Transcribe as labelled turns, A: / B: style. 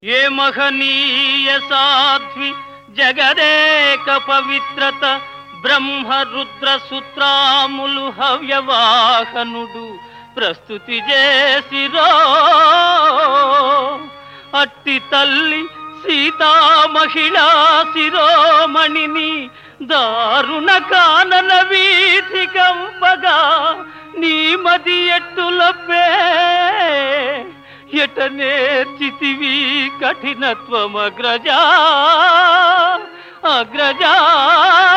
A: ఏ మహనీయ సాధ్వి జగదేక పవిత్రత బ్రహ్మ రుద్ర సూత్రాములు హవ్యవాహనుడు ప్రస్తుతి చేసిరో అట్టి తల్లి సీతా మహిళా శిరోమణిని దారుణ కానన వీధి కంపగా నీ మది ఎట్టులబ్బే ఎట నేర్చితివి కఠినత్వమగ్రజా అగ్రజా